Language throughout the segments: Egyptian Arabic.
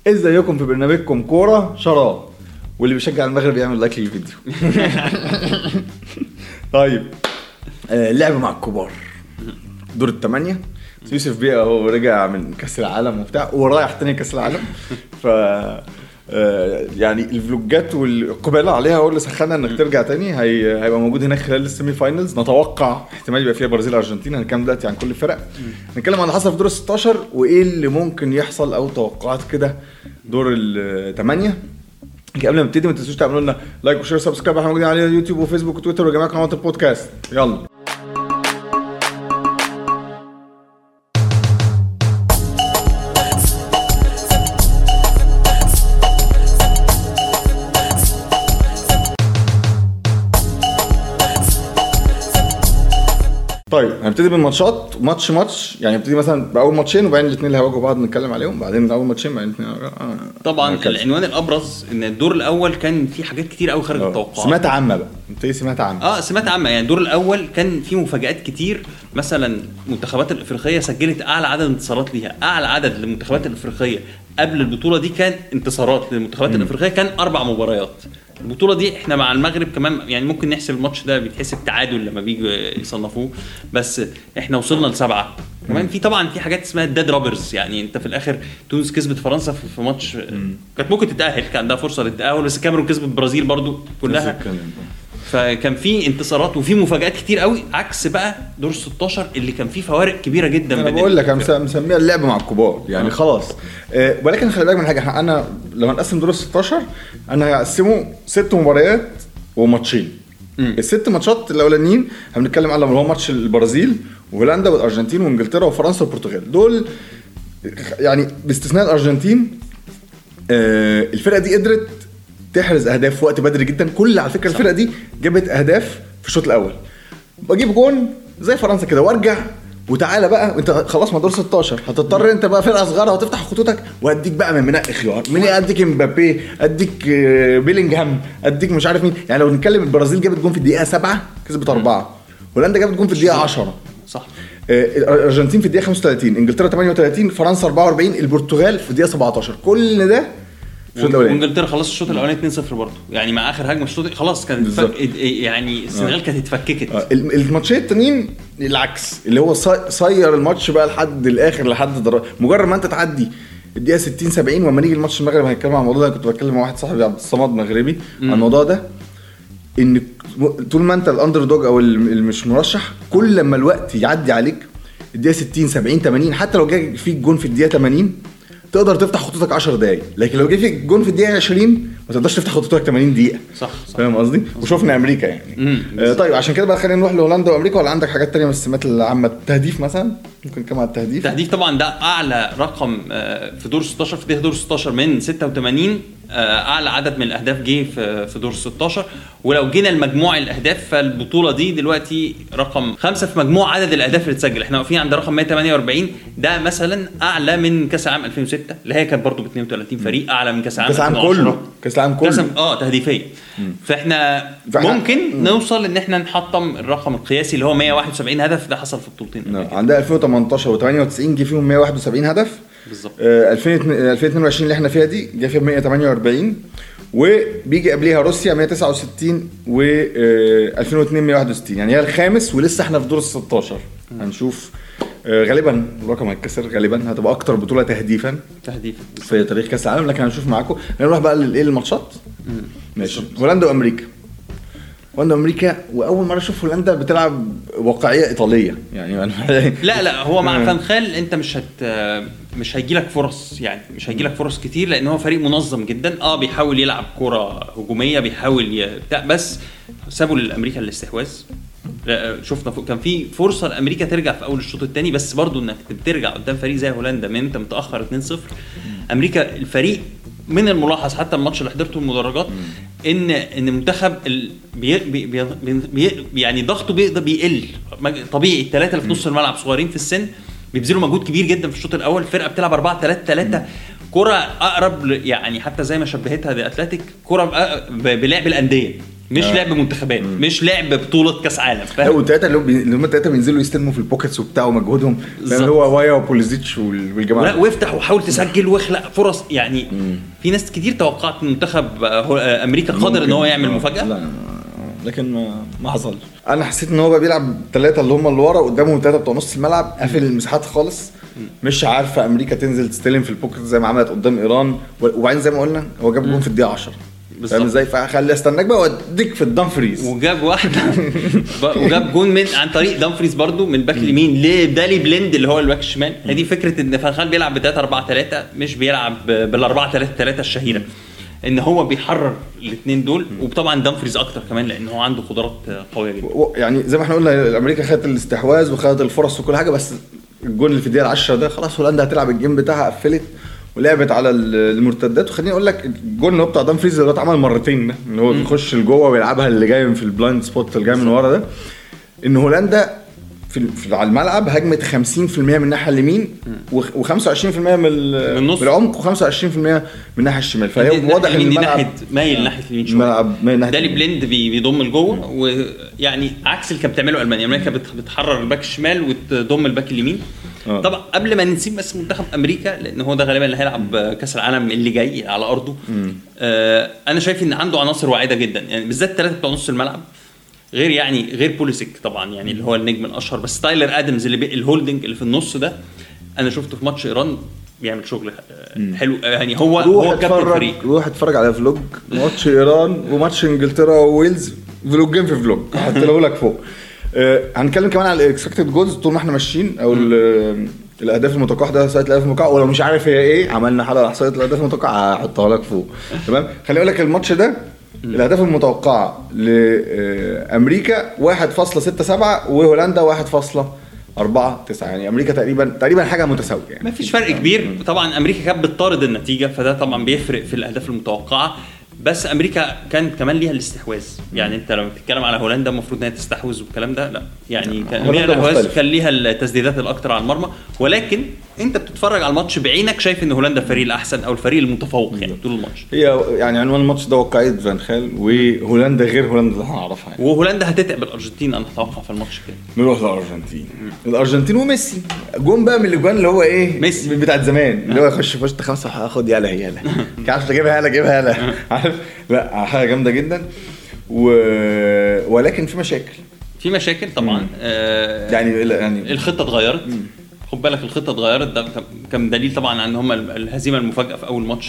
ازيكم في برنامجكم كوره شراب واللي بيشجع المغرب يعمل لايك للفيديو طيب آه لعب مع الكبار دور الثمانية يوسف بيه اهو رجع من كاس العالم وبتاع ورايح تاني كاس العالم ف آه، يعني الفلوجات والقبال عليها هو اللي سخنا انك ترجع تاني هي... هيبقى موجود هناك خلال السيمي فاينلز نتوقع احتمال يبقى فيها برازيل ارجنتين هنتكلم دلوقتي عن كل الفرق هنتكلم عن اللي حصل في دور ال 16 وايه اللي ممكن يحصل او توقعات كده دور الثمانيه قبل ما نبتدي ما تنسوش تعملوا لنا لايك وشير وسبسكرايب احنا موجودين على يوتيوب وفيسبوك وتويتر وجميع قنوات البودكاست يلا طيب هنبتدي بالماتشات ماتش ماتش يعني نبتدي مثلا باول ماتشين وبعدين الاثنين اللي هيواجهوا بعض نتكلم عليهم بعدين اول ماتشين بعدين الاثنين آه. طبعا هكذا. العنوان الابرز ان الدور الاول كان في حاجات كتير قوي خارج آه. التوقعات سمعت عامه بقى نبتدي سمعت عامه اه سمعت عامه يعني الدور الاول كان في مفاجات كتير مثلا المنتخبات الافريقيه سجلت اعلى عدد انتصارات ليها اعلى عدد للمنتخبات الافريقيه قبل البطوله دي كان انتصارات للمنتخبات الافريقيه كان اربع مباريات البطوله دي احنا مع المغرب كمان يعني ممكن نحسب الماتش ده بيتحسب تعادل لما بيجوا يصنفوه بس احنا وصلنا لسبعه كمان في طبعا في حاجات اسمها الداد رابرز يعني انت في الاخر تونس كسبت فرنسا في في ماتش كانت ممكن تتاهل كان عندها فرصه للتاهل بس الكاميرون كسبت البرازيل برضو كلها نفس الكلام. فكان في انتصارات وفي مفاجات كتير قوي عكس بقى دور 16 اللي كان فيه فوارق كبيره جدا انا بين بقول لك انا الفرق. مس- مسميها اللعب مع الكبار يعني آه. خلاص آه، ولكن خلي بالك من حاجه إحنا- انا لو هنقسم دور ال 16 انا هقسمه ست مباريات وماتشين مم. الست ماتشات الاولانيين هنتكلم على اللي هو ماتش البرازيل وهولندا والارجنتين وانجلترا وفرنسا والبرتغال دول يعني باستثناء الارجنتين آه، الفرقه دي قدرت تحرز اهداف في وقت بدري جدا كل على فكره الفرقه دي جابت اهداف في الشوط الاول بجيب جون زي فرنسا كده وارجع وتعالى بقى انت خلاص ما دور 16 هتضطر انت بقى فرقه صغيره وتفتح خطوطك واديك بقى من منقي خيار من اديك امبابي اديك آه، بيلينجهام اديك مش عارف مين يعني لو نتكلم البرازيل جابت جون في الدقيقه 7 كسبت اربعه هولندا جابت جون في الدقيقه 10 صح آه، الارجنتين في الدقيقه 35 انجلترا 38 فرنسا 44 البرتغال في الدقيقه 17 كل ده في الشوط الاولاني وانجلترا خلص الشوط الاولاني 2-0 برضه يعني مع اخر هجمه الشوط خلاص كانت بالظبط. فك... يعني السنغال كانت اتفككت آه، الم- الماتشين التانيين العكس اللي هو صي- صير الماتش بقى لحد الاخر لحد در... مجرد ما انت تعدي الدقيقه 60 70 وما نيجي الماتش المغرب هنتكلم عن الموضوع ده كنت بتكلم مع واحد صاحبي عبد الصمد مغربي عن الموضوع ده ان طول ما انت الاندر دوج او الم- اللي مش مرشح كل لما الوقت يعدي عليك الدقيقه 60 70 80 حتى لو جاي فيك جون في الدقيقه 80 تقدر تفتح خطوطك 10 دقايق لكن لو جه فيك جون في الدقيقه 20 ما تقدرش تفتح خطوطك 80 دقيقه صح صح فاهم قصدي؟ وشفنا امريكا يعني مم. آه طيب عشان كده بقى خلينا نروح لهولندا وامريكا ولا عندك حاجات تانية من السمات العامه التهديف مثلا ممكن نتكلم عن التهديف التهديف طبعا ده اعلى رقم آه، في دور 16 في دور 16 من 86 آه، اعلى عدد من الاهداف جه في في دور 16 ولو جينا لمجموع الاهداف فالبطوله دي دلوقتي رقم خمسه في مجموع عدد الاهداف اللي اتسجل احنا واقفين عند رقم 148 ده مثلا اعلى من كاس العالم 2006 اللي هي كانت برضه ب 32 فريق اعلى من كاس العالم كاس العالم 2010. كله كاس العالم كاس كله اه تهديفيه فاحنا فإحنا- ممكن نوصل ان احنا نحطم الرقم القياسي اللي هو 171 هدف ده حصل في بطولتين قبل نعم. كده. عندها 2018 و98 جه فيهم 171 هدف بالظبط آه 2002 2022 اللي احنا فيها دي جه فيها 148 وبيجي قبليها روسيا 169 و آه، 2002 161 يعني هي الخامس ولسه احنا في دور ال 16 هنشوف آه، غالبا الرقم هيتكسر غالبا هتبقى اكتر بطوله تهديفا تهديف في تاريخ كاس العالم لكن هنشوف معاكم نروح بقى للايه الماتشات ماشي هولندا وامريكا هولندا وامريكا واول مره اشوف هولندا بتلعب واقعيه ايطاليه يعني أنا لا لا هو مع مم. فانخال انت مش هت مش هيجي لك فرص يعني مش هيجي لك فرص كتير لان هو فريق منظم جدا اه بيحاول يلعب كرة هجوميه بيحاول ي... بتاع بس سابوا لامريكا الاستحواذ لا، شفنا ف- كان في فرصه لامريكا ترجع في اول الشوط الثاني بس برضو انك بترجع قدام فريق زي هولندا من انت متاخر 2-0 امريكا الفريق من الملاحظ حتى الماتش اللي حضرته المدرجات ان ان المنتخب ال... بي... بي... بي... بي... يعني ضغطه بيقدر بيقل مج- طبيعي الثلاثه اللي في نص الملعب صغيرين في السن بيبذلوا مجهود كبير جدا في الشوط الاول الفرقه بتلعب 4 3 3 كرة اقرب ل- يعني حتى زي ما شبهتها دي اتلتيك كرة بأ- ب- بلعب الانديه مش آه. لعب منتخبات مش لعب بطوله كاس عالم لا فاهم والتلاته اللي هم بي- اللي هم التلاته بينزلوا يستلموا في البوكيتس وبتاع ومجهودهم فاهم بالظبط. اللي هو وايا وبوليزيتش وال- والجماعه لا وافتح وحاول تسجل واخلق فرص يعني في ناس كتير توقعت ان منتخب آه، هو- آه، امريكا قادر ان هو ممكن. يعمل آه، مفاجاه لا لكن ما ما حصلش انا حسيت ان هو بقى بيلعب ثلاثه اللي هم اللي ورا قدامهم ثلاثه بتوع نص الملعب قافل المساحات خالص مش عارفه امريكا تنزل تستلم في البوكيت زي ما عملت قدام ايران و- وبعدين زي ما قلنا هو جاب جون في الدقيقه 10 بالظبط. فاهم ازاي فخلي استناك بقى واديك في الدم فريز وجاب واحده ب- وجاب جون من عن طريق دامفريز برضو من الباك اليمين لدالي بليند اللي هو الباك الشمال هي دي فكره ان فان بيلعب ب 3 4 3 مش بيلعب بال 4 3 3 الشهيره ان هو بيحرر الاثنين دول وطبعا دامفريز اكتر كمان لان هو عنده قدرات قويه جدا و- يعني زي ما احنا قلنا امريكا خدت الاستحواذ وخدت الفرص وكل حاجه بس الجون اللي في الدقيقه 10 ده خلاص هولندا هتلعب الجيم بتاعها قفلت ولعبت على ال- المرتدات وخليني اقول لك الجون اللي هو بتاع دام فريز اللي هو اتعمل مرتين ده ان هو بيخش لجوه ويلعبها اللي جاي في البلايند سبوت اللي جاي من ورا ده ان هولندا في, في على الملعب هجمت 50% من الناحيه اليمين و25% من ال- من النص. من العمق و25% من الناحيه الشمال فهي دي- واضح ان اليمين دي الملعب ناحيه مايل ناحيه اليمين شويه الملعب مايل ناحية دالي اليمين. بليند بي- بيضم لجوه ويعني عكس اللي كانت بتعمله المانيا امريكا بت- بتحرر الباك الشمال وتضم الباك اليمين آه. طبعا قبل ما نسيب بس منتخب امريكا لان هو ده غالبا اللي هيلعب كاس العالم اللي جاي على ارضه آه انا شايف ان عنده عناصر واعده جدا يعني بالذات الثلاثه بتوع نص الملعب غير يعني غير بوليسيك طبعا يعني اللي هو النجم الاشهر بس تايلر ادمز اللي بي الهولدنج اللي في النص ده انا شفته في ماتش ايران بيعمل شغل آه، حلو آه، يعني هو روح هو كابتن اتفرج الفريق روح اتفرج على فلوج ماتش ايران وماتش انجلترا وويلز فلوجين في فلوج هحطه لك فوق آه، هنتكلم كمان على الاكسبكتد جولز طول ما احنا ماشيين او ال- الاهداف المتوقعه ده احصائيات الاهداف المتوقعه ولو مش عارف هي ايه عملنا حلقه على احصائيات الاهداف المتوقعه هحطها لك فوق تمام خليني اقول لك الماتش ده الاهداف المتوقعه لامريكا 1.67 وهولندا 1.49 يعني امريكا تقريبا تقريبا حاجه متساويه يعني ما فيش فرق كبير طبعا امريكا كانت بتطارد النتيجه فده طبعا بيفرق في الاهداف المتوقعه بس امريكا كان كمان ليها الاستحواذ يعني انت لما بتتكلم على هولندا المفروض انها تستحوذ والكلام ده لا يعني كان هولندا ليها الاستحواذ مختلف. كان ليها التسديدات الاكثر على المرمى ولكن انت بتتفرج على الماتش بعينك شايف ان هولندا الفريق الاحسن او الفريق المتفوق يعني طول الماتش هي يعني عنوان الماتش ده واقعية فان خال وهولندا غير هولندا اللي احنا نعرفها يعني وهولندا هتتعب الارجنتين انا اتوقع في الماتش كده نروح للارجنتين الارجنتين وميسي جون بقى من الاجوان اللي هو ايه ميسي. من بتاعت زمان اللي هو يخش في وسط خمسه هاخد يالا يالا مش عارف اجيبها يالا اجيبها يالا عارف لا حاجه جامده جدا و... ولكن في مشاكل في مشاكل طبعا آه يعني يعني الخطه اتغيرت خد بالك الخطه اتغيرت ده كان دليل طبعا عن ان هم الهزيمه المفاجاه في اول ماتش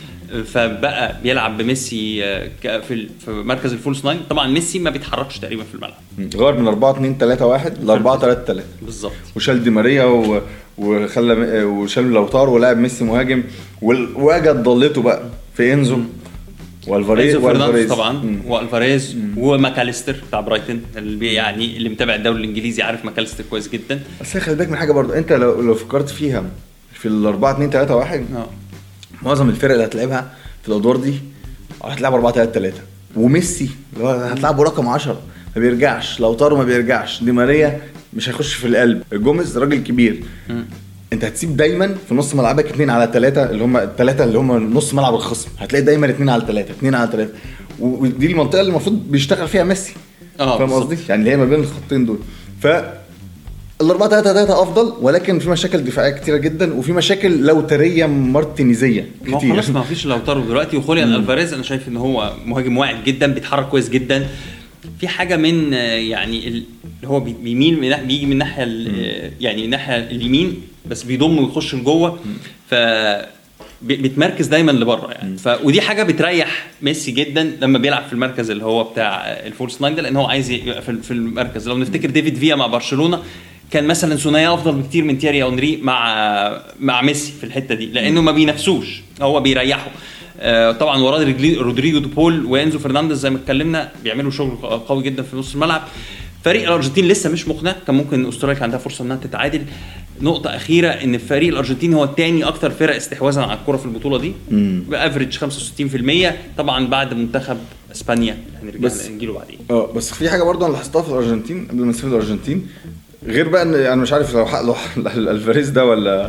فبقى بيلعب بميسي آه، ك- في ال- في مركز الفولس ناين طبعا ميسي ما بيتحركش تقريبا في الملعب غير من 4 2 3 1 ل 4 3 3 بالظبط وشال دي ماريا و... وخلى وشال لوتار ولعب ميسي مهاجم وال- وجد ضلته بقى في انزو والفاريز انزو فرنانديز والفاريز. طبعا مم. والفاريز وماكاليستر بتاع برايتن اللي بي- يعني اللي متابع الدوري الانجليزي عارف ماكاليستر كويس جدا بس هي خلي بالك من حاجه برضه انت لو لو فكرت فيها في ال 4 2 3 1 اه معظم الفرق اللي هتلعبها في الادوار دي هتلعب 4 3 3 وميسي اللي هو هتلعبه رقم 10 ما بيرجعش لوتارو ما بيرجعش دي ماريا مش هيخش في القلب جوميز راجل كبير انت هتسيب دايما في نص ملعبك اثنين على ثلاثة اللي هم الثلاثة اللي هم نص ملعب الخصم هتلاقي دايما اثنين على ثلاثة اثنين على ثلاثة ودي المنطقة اللي المفروض بيشتغل فيها ميسي اه فاهم بالظبط. قصدي؟ يعني اللي هي ما بين الخطين دول ف ال 4 3 3 افضل ولكن في مشاكل دفاعيه كتيره جدا وفي مشاكل لوتريه مارتينيزيه ما هو كتير خلاص ما فيش لوتارو دلوقتي وخوليان الفاريز انا شايف ان هو مهاجم واعد جدا بيتحرك كويس جدا في حاجه من آه، يعني ال- اللي هو بي- بيميل من ناح- بيجي من الناحيه ال- يعني الناحيه اليمين بس بيضم ويخش لجوه ف بي- بيتمركز دايما لبره يعني ف ودي حاجه بتريح ميسي جدا لما بيلعب في المركز اللي هو بتاع الفولس ناين ده لان هو عايز يبقى في في المركز لو نفتكر ديفيد فيا مع برشلونه كان مثلا ثنائيه افضل بكتير من تيري اونري مع مع ميسي في الحته دي لانه ما بينافسوش هو بيريحه آه، طبعا وراه رجلي- رودريجو دوبول وانزو فرنانديز زي ما اتكلمنا بيعملوا شغل قوي جدا في نص الملعب فريق الارجنتين لسه مش مقنع كان ممكن استراليا كان عندها فرصه انها تتعادل نقطه اخيره ان فريق الارجنتين هو الثاني اكثر فرق استحواذا على الكره في البطوله دي بافريج 65% طبعا بعد منتخب اسبانيا هنرجع بس- نجيله بعدين اه بس في حاجه برضه انا لاحظتها في الارجنتين قبل ما نسيب الارجنتين غير بقى ان انا مش عارف لو حق لو الفاريز ده ولا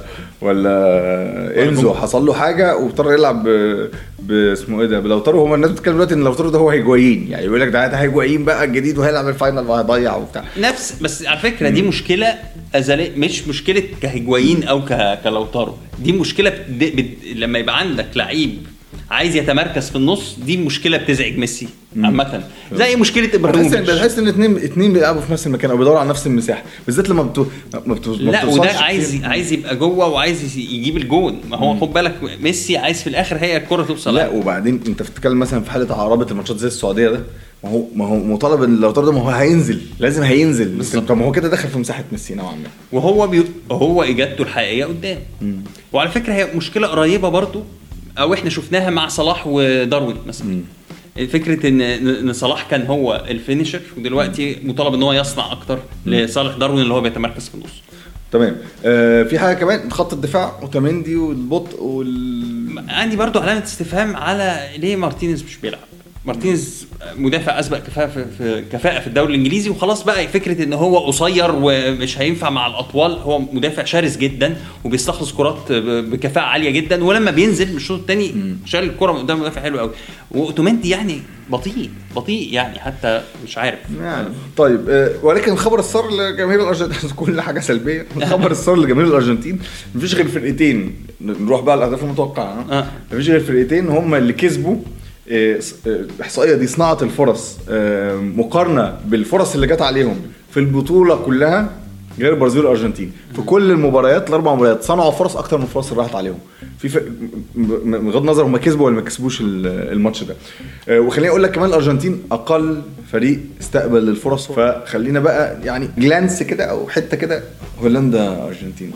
ولا انزو حصل له حاجه واضطر يلعب ب- باسمه ايه ده بلوتارو هما الناس بتتكلم دلوقتي ان لوتارو ده هو هيجوايين يعني يقول لك ده ده هيجوايين بقى الجديد وهيلعب الفاينل وهيضيع وبتاع نفس بس على فكره دي مشكله ازليه مش مشكله كهجوايين او ك... كلوتارو دي مشكله بت... بت... لما يبقى عندك لعيب عايز يتمركز في النص دي مشكله بتزعج ميسي عامه زي مشكله بتحس ان ابراهيموفيتش بتحس ان اتنين اتنين بيلعبوا في نفس المكان او بيدوروا على نفس المساحه بالذات لما بتو... ما بتو... ما لا بتوصلش وده كتير. عايز عايز يبقى جوه وعايز يجيب الجون ما هو خد بالك ميسي عايز في الاخر هي الكره توصل لا وبعدين انت بتتكلم مثلا في حاله عربه الماتشات زي السعوديه ده ما هو ما هو مطالب ان لو ده ما هو هينزل لازم هينزل بالظبط. طب ما هو كده دخل في مساحه ميسي نوعا ما وهو بي... هو اجابته الحقيقيه قدام وعلى فكره هي مشكله قريبه برضو او احنا شفناها مع صلاح وداروين مثلا فكره ان ان صلاح كان هو الفينيشر ودلوقتي مطالب ان هو يصنع اكتر لصالح داروين اللي هو بيتمركز في النص تمام آه في حاجه كمان خط الدفاع اوتاميندي والبطء وال عندي برضو علامه استفهام على ليه مارتينيز مش بيلعب مارتينيز مدافع اسبق كفاءه في, في كفاءه في الدوري الانجليزي وخلاص بقى فكره ان هو قصير ومش هينفع مع الاطوال هو مدافع شرس جدا وبيستخلص كرات ب- بكفاءه عاليه جدا ولما بينزل من الشوط الثاني شال الكره من قدام مدافع حلو قوي واوتومنتي يعني بطيء بطيء يعني حتى مش عارف يعني طيب آه ولكن الخبر السار لجماهير الارجنتين كل حاجه سلبيه الخبر السار لجماهير الارجنتين مفيش غير فرقتين نروح بقى الاهداف المتوقعه آه. مفيش غير فرقتين هم اللي كسبوا آه، س- آه، الاحصائيه دي صناعه الفرص آه، مقارنه بالفرص اللي جت عليهم في البطوله كلها غير البرازيل والارجنتين في كل المباريات الاربع مباريات صنعوا فرص اكتر من الفرص اللي راحت عليهم في فرق م- م- بغض النظر هم كسبوا ولا ما كسبوش ال- الماتش ده آه، وخليني اقول لك كمان الارجنتين اقل فريق استقبل الفرص فخلينا بقى يعني جلانس كده او حته كده هولندا ارجنتين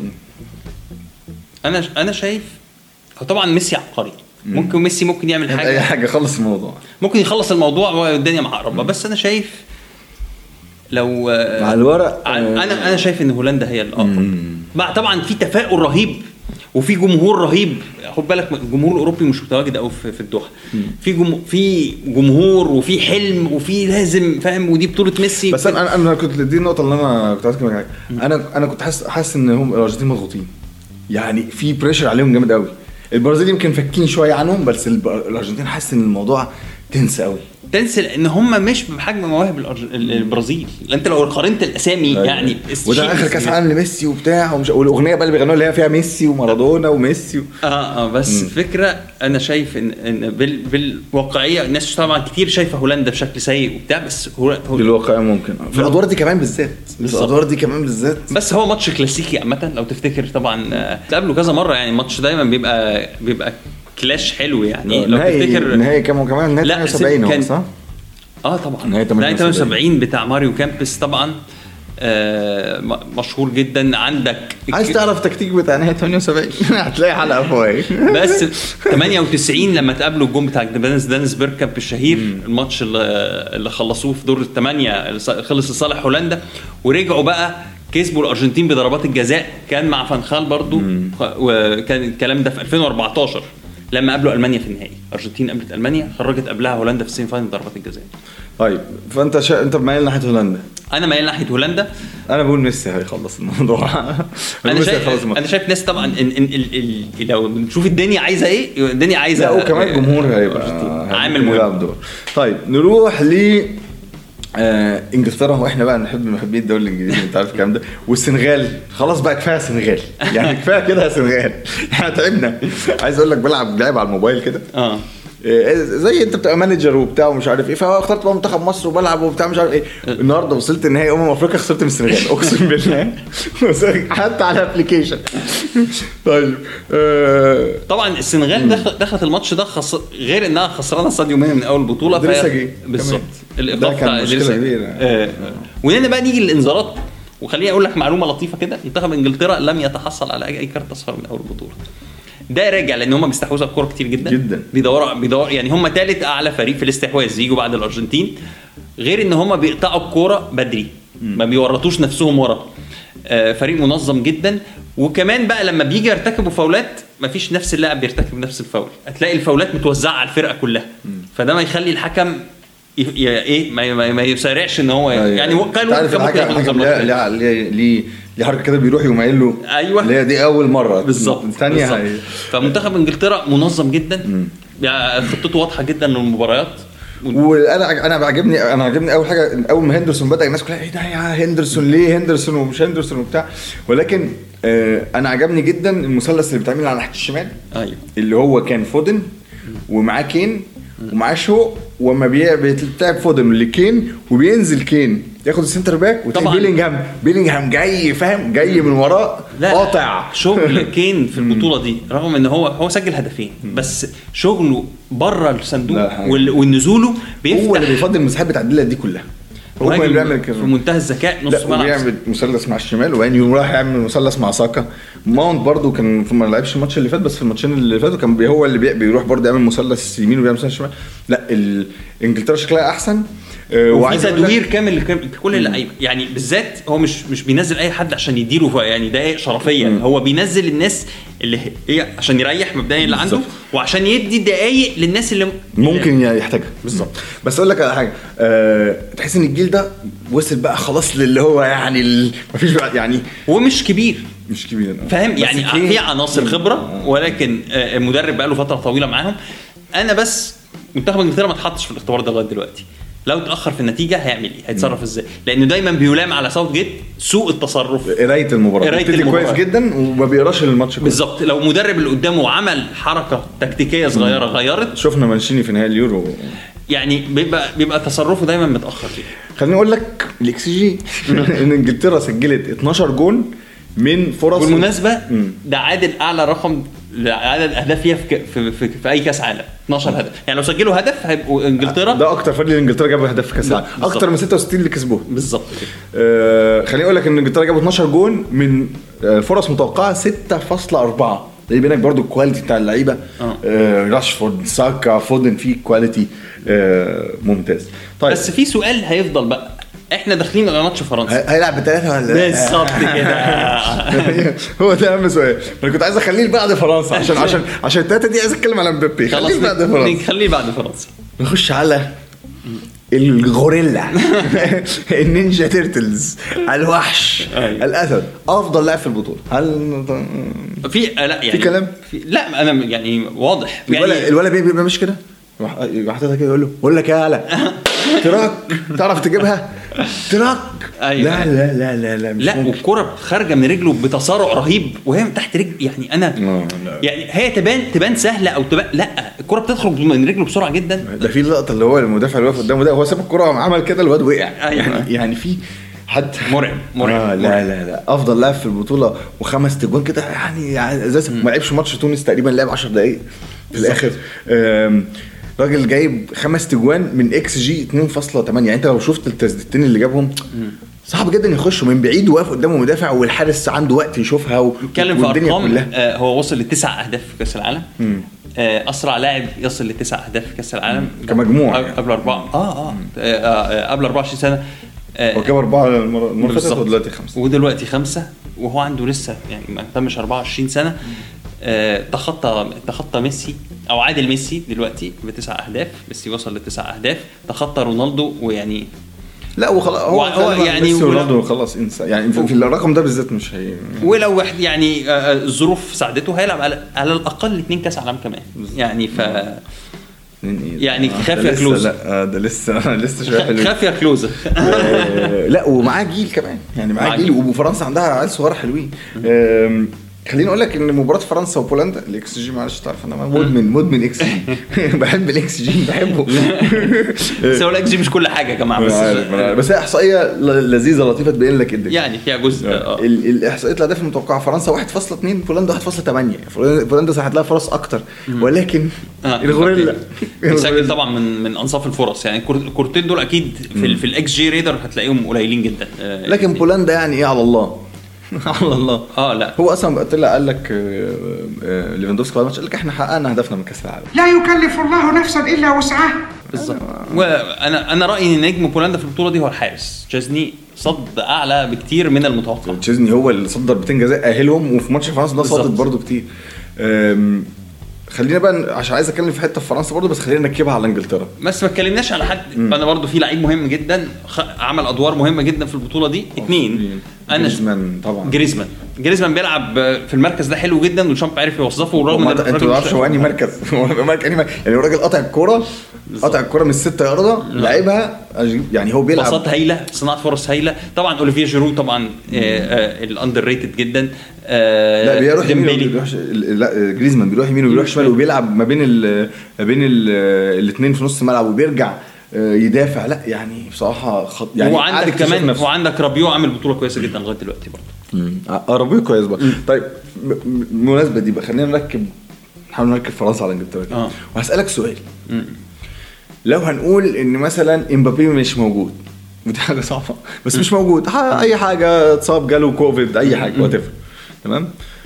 انا انا شايف هو طبعا ميسي عبقري ممكن ميسي ممكن يعمل اي حاجه حاجه خلص الموضوع ممكن يخلص الموضوع والدنيا معقربه بس انا شايف لو مع الورق عن- آه، انا انا شايف ان هولندا هي الاقرب مم. مع طبعا في تفاؤل رهيب وفي جمهور رهيب خد بالك الجمهور الاوروبي مش متواجد قوي في, في الدوحه في جم... في جمهور وفي حلم وفي لازم فاهم ودي بطوله ميسي بس انا انا كنت دي النقطه اللي انا كنت عايز اتكلم عنها انا انا كنت حاسس حاسس ان هم الارجنتين مضغوطين يعني في بريشر عليهم جامد قوي البرازيل يمكن فاكين شويه عنهم بس الب- الارجنتين حاسس ان الموضوع تنس قوي تنسى ان هم مش بحجم مواهب الأرج... ال- البرازيل انت لو قارنت الاسامي يعني وده اخر كاس عالم لميسي وبتاع ومش والاغنيه بقى اللي بيغنوها اللي هي فيها ميسي ومارادونا وميسي و... اه اه بس فكره انا شايف ان ان بال بالواقعيه الناس طبعا كتير شايفه هولندا بشكل سيء وبتاع بس هو هو بالواقع ممكن في الادوار دي كمان بالذات في بالظبط. الادوار دي كمان بالذات بس هو ماتش كلاسيكي عامة لو تفتكر طبعا آه، تقابله كذا مرة يعني الماتش دايما بيبقى بيبقى كلاش حلو يعني لو نهائي تفتكر نهائي كام كمان نهائي لا، 78 هو كان- صح؟ اه طبعا نهاية نهاية 78. 78 بتاع ماريو كامبس طبعا آه م- مشهور جدا عندك عايز تعرف تكتيك بتاع نهائي 78 هتلاقي حلقه فوق بس 98 لما تقابلوا الجون بتاع دانس دانس بيركامب الشهير الماتش اللي, اللي خلصوه في دور الثمانيه اللي ص- خلص لصالح هولندا ورجعوا بقى كسبوا الارجنتين بضربات الجزاء كان مع فانخال برضو خ- وكان الكلام ده في 2014 لما قابلوا المانيا في النهائي الارجنتين قابلت المانيا خرجت قبلها هولندا في السيمي فاينل ضربات الجزاء طيب فانت شا... انت مايل ناحيه هولندا انا مايل ناحيه هولندا انا بقول ميسي هيخلص الموضوع انا ميسي شايف هيخلص الموضوع. انا شايف ناس طبعا إن إن ال ال لو بنشوف الدنيا عايزه ايه الدنيا عايزه لا وكمان الجمهور هيبقى أرجنتين. عامل هيبقى مهم يلعب دور طيب نروح ل آه انجلترا واحنا بقى نحب محبين الدوري الانجليزي انت عارف الكلام ده والسنغال خلاص بقى كفايه سنغال يعني كفايه كده يا سنغال احنا تعبنا عايز اقول لك بلعب لعب على الموبايل كده اه إيه، زي انت بتبقى مانجر وبتاع ومش عارف ايه فاخترت بقى منتخب مصر وبلعب وبتاع مش عارف ايه النهارده وصلت النهائي امم افريقيا خسرت من السنغال اقسم بالله حتى على ابلكيشن طيب آه، طبعا السنغال دخل دخلت الماتش ده خص... غير انها خسرانه صاديو ماني من اول بطوله إدريسا جه بالظبط كمان. الايقاف ده كان بتاع مشكلة إدريسا. كبيرة. آه. وهنا بقى نيجي للانذارات وخليني اقول لك معلومه لطيفه كده منتخب انجلترا لم يتحصل على اي كارت اصفر من اول البطوله ده راجع لان هم بيستحوذوا على الكوره كتير جدا جدا. بيدوروا بيدور يعني هم ثالث اعلى فريق في الاستحواذ يجوا بعد الارجنتين غير ان هم بيقطعوا الكوره بدري ما بيورطوش نفسهم ورا آه، فريق منظم جدا وكمان بقى لما بيجي يرتكبوا فاولات مفيش نفس اللاعب بيرتكب نفس الفاول هتلاقي الفاولات متوزعه على الفرقه كلها فده ما يخلي الحكم ي- ي- ايه ما, ما, ما يسارعش ان هو أيوة. يعني هو قال أنت عارف كان ممكن الحاجه ياخد حاجه نظام ليه مختلف. ليه ليه ليه ليه حركه كده بيروح يقوم قايل له ايوه اللي هي دي اول مره بالظبط الثانيه بالظبط. هي فمنتخب انجلترا منظم جدا يعني خطته واضحه جدا للمباريات وانا انا بعجبني انا عجبني اول حاجه اول ما هندرسون بدا الناس كلها ايه ده يا هندرسون ليه هندرسون ومش هندرسون وبتاع ولكن آه انا عجبني جدا المثلث اللي بيتعمل على ناحيه الشمال ايوه اللي هو كان فودن ومعاه كين ومعاه شو وما بي- بيتلعب فودن لكين وبينزل كين ياخد السنتر باك وتلاقي طبعاً. بيلينجهام بيلينجهام جاي فاهم جاي من وراه لا قاطع شغل كين في البطوله دي رغم ان هو هو سجل هدفين بس شغله بره الصندوق لا، حاجة. وال- ونزوله بيفتح هو اللي بيفضل المساحات بتاع الدنيا دي كلها هو اللي مهاجم بيعمل كده في منتهى الذكاء نص لا ملعب وبيعمل مثلث مع الشمال وبعدين يقوم راح يعمل مثلث مع ساكا ماونت برضو كان في- ما لعبش الماتش اللي فات بس في الماتشين اللي فاتوا كان بي- هو اللي بي- بيروح برضو يعمل مثلث يمين وبيعمل مثلث شمال لا ال- انجلترا شكلها احسن آه، وفي وعايز أقول لك- تدوير كامل لك- لكل اللعيبه يعني بالذات هو مش مش بينزل اي حد عشان يديله ف- يعني دقائق شرفيه هو بينزل الناس اللي هي عشان يريح مبدئيا اللي عنده بالظبط. وعشان يدي دقائق للناس اللي ممكن يحتاجها بالظبط بس اقول لك على حاجه أه تحس ان الجيل ده وصل بقى خلاص للي هو يعني ال- مفيش بقى يعني ومش كبير مش كبير فاهم بس يعني كين- في عناصر خبره ولكن آه، المدرب بقى له فتره طويله معاهم انا بس منتخب انجلترا ما اتحطش في الاختبار ده لغايه دلوقتي لو اتاخر في النتيجه هيعمل ايه؟ هيتصرف ازاي؟ لانه دايما بيلام على ساوث جيت سوء التصرف قرايه المباراه قراية بيبتدي المباراة. كويس جدا وما بيقراش الماتش كله. بالظبط لو مدرب اللي قدامه عمل حركه تكتيكيه صغيره غيرت شفنا مانشيني في نهائي اليورو يعني بيبقى بيبقى تصرفه دايما متاخر فيه خليني اقول لك الاكس جي ان انجلترا سجلت 12 جون من فرص بالمناسبه مم. ده عادل اعلى رقم عدد اهداف فيها في, ك- في, في, في اي كاس عالم 12 هدف يعني لو سجلوا هدف هيبقوا انجلترا ده اكتر فريق انجلترا جاب هدف في كاس العالم بالظبط. اكتر من 66 اللي كسبوه بالظبط كده آه خليني اقول لك ان انجلترا جابوا 12 جون من آه فرص متوقعه 6.4 ده يبين لك برضو الكواليتي بتاع اللعيبه آه. آه راشفورد ساكا فودن فيه كواليتي آه ممتاز طيب بس في سؤال هيفضل بقى احنا داخلين على ماتش فرنسا هي- هيلعب بثلاثه ولا لا؟ بالظبط كده هو ده اهم سؤال انا كنت عايز اخليه بعد فرنسا عشان عشان عشان الثلاثه دي عايز اتكلم على مبابي خلاص خليه بعد فرنسا نخليه بعد فرنسا نخش على الغوريلا النينجا تيرتلز الوحش أيوة. الاسد افضل لاعب في البطوله هل في آه، لا يعني في كلام؟ في لا انا يعني واضح الولا يعني الولا بيبقى بيبقى مش كده يروح يروح حاططها كده يقول له بقول لك يا هلا تراك تعرف تجيبها تراك أيوة. لا لا لا لا لا مش لا ممكن. والكرة خارجه من رجله بتسارع رهيب وهي من تحت رجل يعني انا آه، لا. يعني هي تبان تبان سهله او تبان لا الكرة بتخرج من رجله بسرعه جدا ده في اللقطه اللي هو المدافع اللي واقف قدامه ده هو ساب الكره وقام عمل كده الواد وقع أيوة. يعني يعني في حد مرعب مرعب آه لا مرعب. لا لا افضل لاعب في البطوله وخمس تجوان كده يعني يعني زي ما لعبش ماتش تونس تقريبا لعب 10 دقائق في الاخر آم، راجل جايب خمس تجوان من اكس جي 2.8 يعني انت لو شفت التسديدتين اللي جابهم صعب جدا يخشوا من بعيد وواقف قدامه مدافع والحارس عنده وقت يشوفها و... نتكلم في والدنيا ارقام كلها آه هو وصل لتسع اهداف في كاس العالم مم. آه اسرع لاعب يصل لتسع اهداف في كاس العالم كمجموع قبل- قبل اربعه اه اه, آه, آه قبل 24 سنه آه هو جاب اربعه المره المره اللي فاتت بالظبط. ودلوقتي خمسه ودلوقتي خمسه وهو عنده لسه يعني ما تمش 24 سنه آه تخطى تخطى ميسي او عادل ميسي دلوقتي بتسع اهداف ميسي وصل لتسع اهداف تخطى رونالدو ويعني لا وخلاص هو, هو هو يعني يعني ولا- رونالدو خلاص انسى يعني في في الرقم ده بالذات مش هي ولو واحد يعني آه، آه، الظروف ساعدته هيلعب على, على الاقل اثنين كاس عالم كمان يعني ف اتنين إيه؟ يعني آه، خاف ده يا لسه- كلوز. لا آه، ده لسه لسه شويه حلوين خاف يا كلوزة آه، لا ومعاه جيل كمان يعني معاه معاه جيل جيل. وفرنسا عندها عيال صغار حلوين آم، خليني اقول لك ان مباراه فرنسا وبولندا الاكس جي معلش تعرف انا مدمن مدمن اكس جي بحب الاكس جي بحبه بس هو الاكس جي مش كل حاجه يا جماعه أنا عارف، أنا عارف. بس بس هي احصائيه ل- لذيذه لطيفه تبين لك الدنيا يعني فيها جزء اه ال- الاحصائيات الاهداف المتوقعه فرنسا 1.2 بولندا 1.8 بولندا صحت لها فرص اكتر ولكن آه، الغوريلا بيسجل طبعا من من انصاف الفرص يعني الكور- الكورتين دول اكيد في, ال- في الاكس جي ريدر هتلاقيهم قليلين جدا آه، لكن بولندا يعني ايه على الله على الله اه لا هو اصلا طلع قال لك آه، آه، ليفاندوفسكي بعد الماتش قال لك احنا حققنا هدفنا من كاس العالم لا يكلف الله نفسا الا وسعها بالظبط وانا انا رايي ان نجم بولندا في البطوله دي هو الحارس تشيزني صد اعلى بكتير من المتوقع تشيزني هو اللي صدر 200 جزاء اهلهم وفي ماتش فرنسا ده بالظبط. صادت برضه كتير آم، خلينا بقى ن- عشان عايز اتكلم في حته في فرنسا برضه بس خلينا نركبها على انجلترا بس ما اتكلمناش على حد انا برضو في لعيب مهم جدا خ... عمل ادوار مهمه جدا في البطوله دي اتنين انا جريزمان طبعا جريزمان جريزمان بيلعب في المركز ده حلو جدا وديشامب عارف يوظفه ورغم ما ان انت الراجل انت ما تعرفش مش- هو انهي مركز هو مركز انهي مركز. يعني الراجل قطع الكوره قطع الكوره من الست يارده لعبها يعني هو بيلعب باصات هايله صناعه فرص هايله طبعا اوليفيه جيرو طبعا الاندر ريتد جدا آه، لا بيروح يمين ديمبيلي. وبيروح ش- لا جريزمان بيروح يمين وبيروح شمال وبيلعب ما بين ال ما بين الاثنين في نص الملعب وبيرجع آه، يدافع لا يعني بصراحه خط يعني قاعد وعندك يكتشف كمان نفسه. وعندك رابيو عامل بطوله كويسه جدا لغايه دلوقتي برضه مم. اه ربنا كويس بقى طيب م- م- بالمناسبه دي بقى خلينا نركب نحاول نركب فرنسا على انجلترا كده. آه. وهسالك سؤال لو هنقول ان مثلا امبابي مش موجود ودي حاجه صعبه بس مش موجود ح- اي حاجه اتصاب جاله كوفيد اي حاجه وات تمام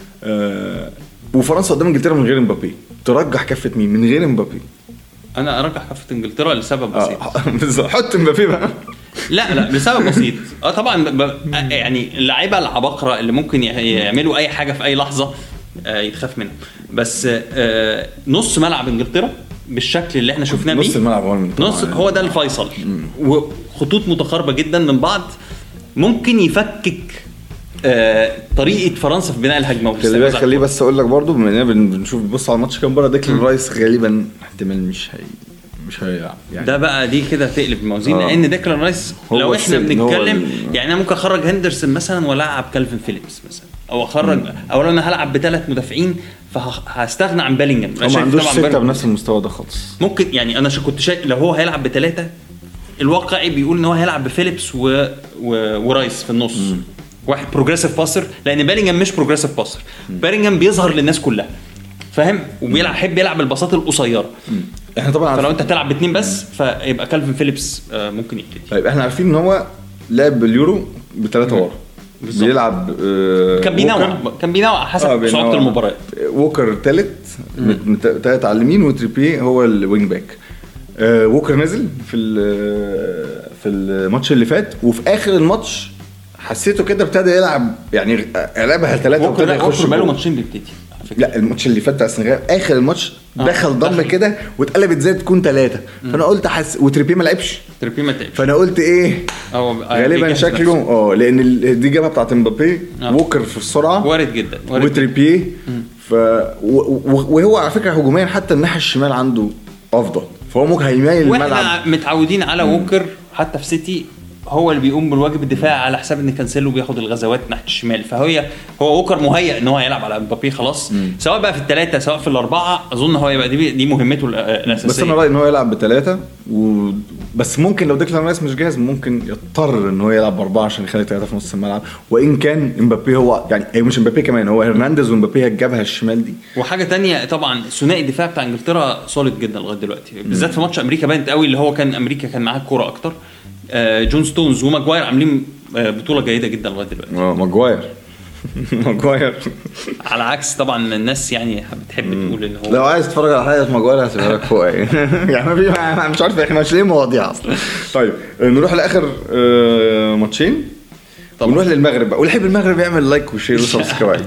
آه وفرنسا قدام انجلترا من غير امبابي ترجح كفه مين من غير امبابي انا ارجح كفه انجلترا لسبب بسيط اه بالظبط حط امبابي بقى لا لا لسبب بسيط اه طبعا ب... ب... يعني اللعيبه العباقره اللي ممكن ي- يعملوا اي حاجه في اي لحظه آه يتخاف منهم بس آه نص ملعب انجلترا بالشكل اللي احنا شفناه نص بيه الملعب هو المنتخب. نص هو ده الفيصل وخطوط متقاربه جدا من بعض ممكن يفكك آه طريقه فرنسا في بناء الهجمه خلي والاستحواذ بالك على خليه الكرة. بس اقول لك برضه بما اننا بن- بنشوف بص على الماتش كام بره ديكلان رايس غالبا احتمال مش هي مش هيلعب يعني ده بقى دي كده تقلب الموازين آه. لان ديكلان رايس هو لو احنا السن، هو بنتكلم ال- يعني انا ممكن اخرج هندرسون مثلا والعب كالفين فيليبس مثلا او اخرج او لو انا هلعب بثلاث مدافعين فهستغنى عن بيلينجهام أنا هو ما شايف عندوش طبعاً سته بيلينجهام بنفس المستوى ده خالص ممكن يعني انا ش- كنت شايف لو هو هيلعب بثلاثه الواقعي بيقول ان هو هيلعب بفيليبس و... و... ورايس في النص واحد بروجريسيف باسر لان بيلينجهام مش بروجريسيف باسر بيلينجهام بيظهر للناس كلها فاهم وبيلعب يحب يلعب الباصات القصيره احنا طبعا فلو عارفين انت هتلعب باثنين بس فيبقى كالفين فيليبس آه، ممكن يبتدي طيب احنا عارفين ان هو لعب اليورو بثلاثه ورا بالظبط. بيلعب آه كان بينوع ووكر. كان بينوع حسب آه، صعوبه بينوع. المباراه ووكر ثالث ثالث على اليمين وتريبيه هو الوينج باك آه ووكر نزل في ال- في الماتش اللي فات وفي اخر الماتش حسيته كده ابتدى يلعب يعني لعبها ثلاثه ووكر وابتدى لا يخش ووكر بقاله جوه. ماتشين بيبتدي على فكره لا الماتش اللي فات بتاع السنغال اخر الماتش آه، دخل ضم دخل. كده واتقلبت زي تكون ثلاثه فانا قلت حس وتريبيه ما لعبش تريبيه ما تعبش فانا قلت ايه هو غالبا بيجهز شكله نفسه. اه لان ال- دي جابها بتاعت امبابي آه. ووكر في السرعه وارد جدا وارد جدا. وتريبيه ف و- و- وهو على فكره هجوميا حتى الناحيه الشمال عنده افضل فهو ممكن هيميل الملعب واحنا متعودين على ووكر حتى في سيتي هو اللي بيقوم بالواجب الدفاعي على حساب ان كانسيلو بياخد الغزوات ناحيه الشمال فهي هو ووكر مهيأ ان هو هيلعب على مبابي خلاص سواء بقى في الثلاثه سواء في الاربعه اظن هو يبقى دي دي مهمته الأ- الاساسيه بس انا رايي ان هو يلعب بثلاثه و... بس ممكن لو ديكلان رايس مش جاهز ممكن يضطر ان هو يلعب باربعه عشان يخلي ثلاثه في نص الملعب وان كان امبابي هو يعني هي مش امبابي كمان هو هرنانديز وامبابي هي الجبهه الشمال دي وحاجه تانية طبعا ثنائي الدفاع بتاع انجلترا سوليد جدا لغايه دلوقتي بالذات في ماتش امريكا بانت قوي اللي هو كان امريكا كان معاه الكوره اكتر آه، جون ستونز وماجواير عاملين آه، بطوله جيده جدا لغايه دلوقتي اه ماجواير ماجواير على عكس طبعا الناس يعني بتحب تقول ان هو لو عايز تتفرج على حاجه ماجواير هسيبها لك فوق يعني يعني ما في ما- مش عارف احنا مش ليه مواضيع اصلا طيب نروح لاخر آه، ماتشين طبعا. ونروح للمغرب بقى واللي يحب المغرب يعمل لايك وشير وسبسكرايب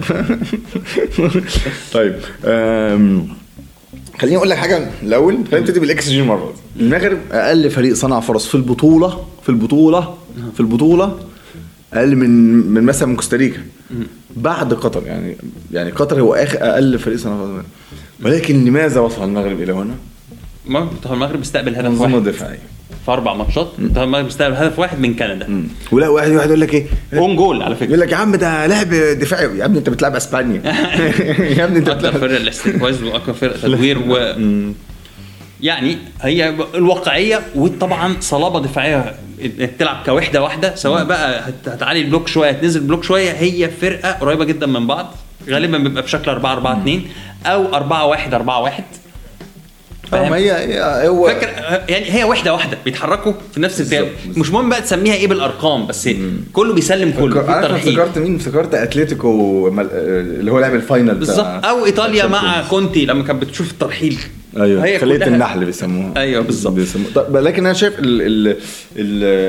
طيب آم، خليني اقول لك حاجه الاول خلينا نبتدي بالاكس جي المره دي المغرب اقل فريق صنع فرص في البطوله في البطوله في البطوله اقل من من مثلا من كوستاريكا بعد قطر يعني يعني قطر هو اخر اقل فريق صنع فرص ولكن لماذا وصل المغرب الى هنا؟ منتخب المغرب استقبل هدف منظومه واحد دفاعيه في اربع ماتشات منتخب المغرب استقبل هدف واحد من كندا ولا واحد واحد يقول لك ايه؟ اون جول على فكره يقول لك يا عم ده لعب دفاعي يا ابني انت بتلعب اسبانيا يا ابني انت اكتر بتلعب فرق الاستحواذ واكثر فرق تدوير و يعني هي الواقعيه وطبعا صلابه دفاعيه إنك تلعب كوحده واحده سواء بقى هت- هتعلي البلوك شويه هتنزل البلوك شويه هي فرقه قريبه جدا من بعض غالبا بيبقى بشكل 4 4 2 او 4 1 4 1 اه ما هي هي- هو فاكر يعني هي وحده واحده بيتحركوا في نفس الاتجاه بالظبط، بالظبط. مش مهم بقى تسميها ايه بالارقام بس كله بيسلم كله في عارف أنا ترحيب افتكرت مين افتكرت اتلتيكو مل- اللي هو لعب الفاينل بتاع- بالظبط او ايطاليا بتاع مع Champions. كونتي لما كانت بتشوف الترحيل ايوه هي خليه كلها- النحل بيسموها أيوة بالظبط. بيسموها طب لكن انا شايف ال ال ال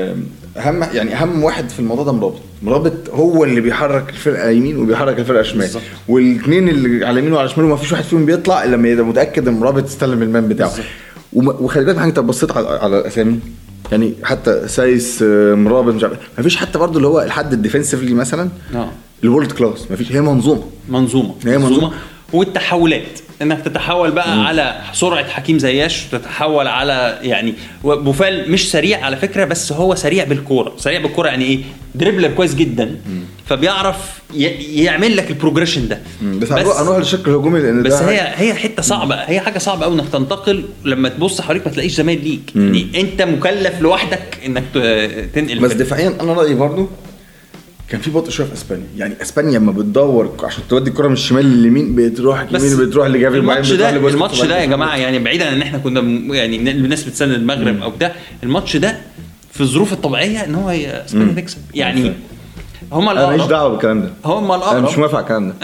اهم يعني اهم واحد في الموضوع ده مرابط مرابط هو اللي بيحرك الفرقه يمين وبيحرك الفرقه شمال بالظبط. والاثنين اللي على يمين وعلى شمال وما فيش واحد فيهم بيطلع الا لما يبقى متاكد ان مرابط استلم المان بتاعه بالظبط. وما- وخلي بالك انت بصيت على, على الاسامي يعني حتى سايس آه، مرابط مش عارف ما فيش حتى برضه اللي هو الحد الديفنسيفلي مثلا اه الورلد كلاس ما فيش هي منظومه منظومه هي منظومة. والتحولات انك تتحول بقى على سرعه حكيم زياش وتتحول على يعني بوفال مش سريع على فكره بس هو سريع بالكوره سريع بالكوره يعني ايه دريبلر كويس جدا فبيعرف ي- يعمل لك البروجريشن ده بس هنروح هنروح للشكل الهجومي لان بس ده هي هي حته صعبه هي حاجه صعبه قوي انك تنتقل لما تبص حواليك ما تلاقيش زمايل ليك يعني انت مكلف لوحدك انك ت- تنقل بس الفريق. دفاعيا انا رايي برضو كان في بطء شويه في اسبانيا يعني اسبانيا لما بتدور عشان تودي الكره من الشمال لليمين بتروح بس يمين بتروح لجافي الماتش وبعدين ده بتروح لبوسكيتس الماتش ده يا وبعدين جماعه يعني بعيدا عن ان احنا كنا م- يعني الناس بتساند المغرب او بتاع الماتش ده في الظروف الطبيعيه ان هو ي- اسبانيا تكسب يعني هم انا ماليش الاقرب دعوه بالكلام ده هم انا مش الاقرب موافق على الكلام ده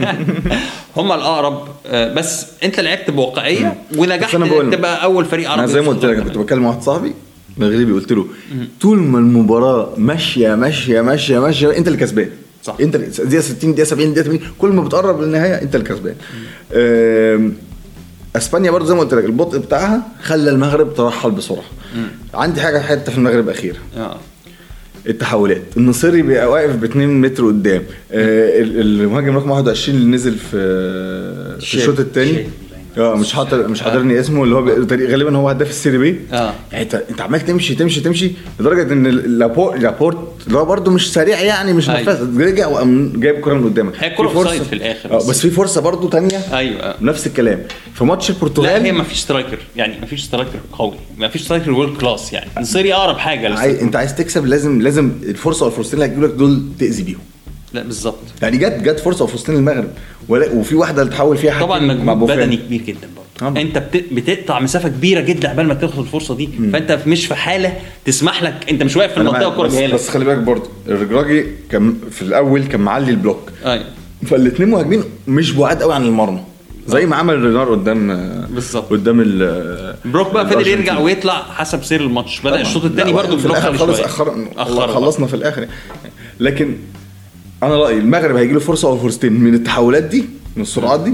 هم الاقرب آه، بس انت لعبت بواقعيه بس ونجحت أنا بقول- انك تبقى اول فريق عربي انا زي ما قلت لك في كنت بكلم واحد صاحبي مغربي قلت له طول ما المباراه ماشيه ماشيه ماشيه ماشيه انت اللي كسبان صح. انت اللي- دقيقه 60 دقيقه 70 دقيقه 80 كل ما بتقرب للنهايه انت اللي كسبان آم، اسبانيا برضه زي ما قلت لك البطء بتاعها خلى المغرب ترحل بسرعه عندي حاجه حته في المغرب اخيره آه. التحولات النصيري بيبقى واقف ب 2 متر قدام آه ال- المهاجم رقم 21 اللي نزل في في شيب- الشوط الثاني شيب. اه مش حاضر مش حاضرني اسمه اللي هو بي- تقريبا- غالبا هو هداف السيري بي آه. يعني انت انت عمال تمشي تمشي تمشي لدرجه ان ال- لابور لابورت اللي هو برده مش سريع يعني مش أيوة. نفاذ رجع وقام جايب الكره من قدامك هي الكرة في فرصة- أوفسايد في الآخر اه بس. بس في فرصه برده ثانيه ايوه نفس الكلام في ماتش لا البرتغال هي ما فيش سترايكر يعني ما فيش سترايكر قوي ما فيش سترايكر وورلد كلاس يعني نصيري اقرب حاجه للست- عاي... انت عايز تكسب لازم لازم الفرصه والفرصتين اللي هيجيبوا لك دول تاذي بيهم لا بالظبط يعني جت جت فرصه في وسطين المغرب ولا وفي واحده اللي تحول فيها طبعا حكيم مع مجهود بوفال. بدني كبير جدا برضه طبعا. انت بت... بتقطع مسافه كبيره جدا قبل ما تاخد الفرصه دي فانت مش في حاله تسمح لك انت مش واقف في أنا المنطقه معاك، والكره بس, جايه لك بس خلي بالك برضه الرجراجي كان في الاول كان معلي البلوك ايوه فالاثنين مهاجمين مش بعاد قوي عن المرمى زي ما عمل رينار قدام بالظبط. قدام ال بروك بقى فضل الأرجنتين. يرجع ويطلع حسب سير الماتش بدا طبعاً. الشوط الثاني لا، برضه في بروك الاخر عليه خلص شوية. أخر... أخرها خلصنا في الاخر لكن انا رايي المغرب هيجي له فرصه او فرصتين من التحولات دي من السرعات دي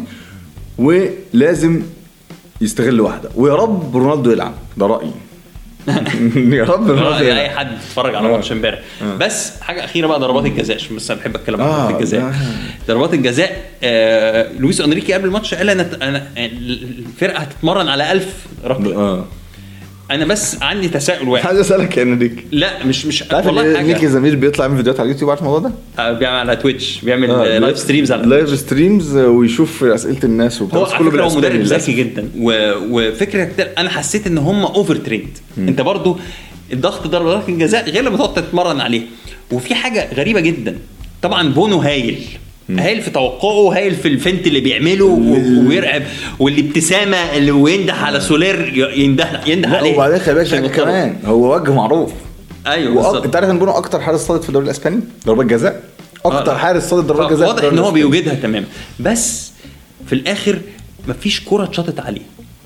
ولازم يستغل واحده ويا رب رونالدو يلعب ده رايي يا رب رونالدو رأي اي يلعب حد اتفرج على آه. ماتش امبارح بس حاجه اخيره بقى ضربات الجزاء عشان بس انا بحب اتكلم عن آه، ضربات الجزاء ده- ضربات الجزاء آه لويس انريكي قبل الماتش قال انا انا الفرقه هتتمرن على 1000 ركله اه انا بس عندي تساؤل واحد عايز اسالك يا نيك لا مش مش عارف والله ان حاجه نيكي زميل بيطلع يعمل فيديوهات على اليوتيوب عارف الموضوع ده؟ آه، بيعمل على تويتش بيعمل آه، آه لايف ستريمز على لايف ستريمز ويشوف اسئله الناس وبتاع هو بس على فكره هو بالأسباني مدرب للأسف. ذكي جدا و... وفكره كتير انا حسيت ان هم اوفر تريند انت برضو الضغط ضربات الجزاء غير لما تقعد تتمرن عليه وفي حاجه غريبه جدا طبعا بونو هايل هايل في توقعه هايل في الفنت اللي بيعمله و- ويرعب والابتسامه اللي وينده على سولير ي- ينده ينده لا عليه وبعدين خلي بالك عشان حاجة يوتره. كمان هو وجه معروف ايوه وأك... بالظبط انت عارف ان بونو اكتر حارس صادت في الدوري الاسباني ضربات جزاء اكتر آه. حارس صادت ضربات جزاء في واضح ان الدوري هو الإسباني. بيوجدها تمام بس في الاخر مفيش كره اتشاطت عليه